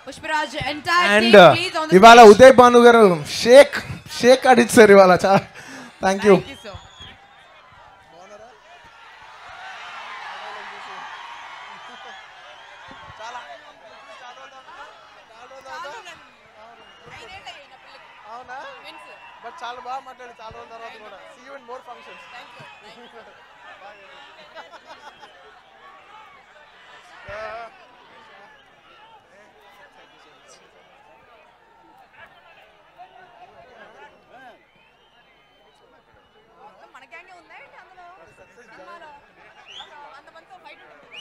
Pushparaj entire and team please on the ఇవాళ Uday Bhanu garu shake shake అడిచారు ఇవాళ చాలా థ్యాంక్ యూ థాంక్యూ సో అవునా బట్ చాలా బాగా మాట్లాడి చాలా రోజుల తర్వాత కూడా see you in more functions మన గ్యాంగే ఉందా ఏంటి అందులో సినిమాలో అంతమందితో ఫైట్ ఉంటుంది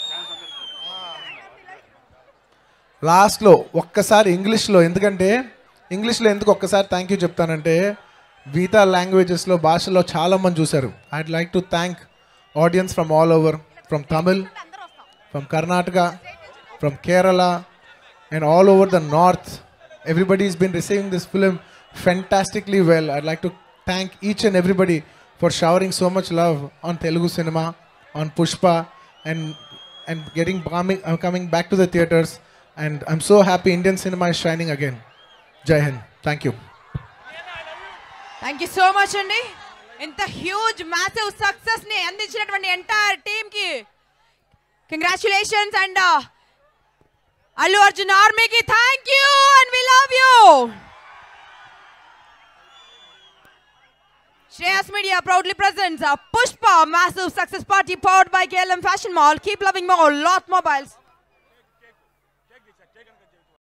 లాస్ట్లో ఒక్కసారి ఇంగ్లీష్లో ఎందుకంటే ఇంగ్లీష్లో ఎందుకు ఒక్కసారి థ్యాంక్ యూ చెప్తానంటే మిగతా లాంగ్వేజెస్లో భాషలో చాలా మంది చూశారు I'd like to thank audience from all over from Tamil అందరూ వస్తాం from Karnataka from Kerala and all over the north everybody is been receiving this film fantastically well I'd like to thank each and everybody for showering so much love on Telugu cinema on Pushpa and and getting coming coming back to the theatres and I'm so happy Indian cinema is shining again Jai Hind thank you thank you so much అండి ఇంత huge massive success ని అందించినటువంటి entire team కి congratulations and Allu Arjun ఆర్మీకి thank you and we love you Shreyas Media proudly presents a Pushpa massive success party powered by KLM Fashion Mall. Keep loving more, lot mobiles.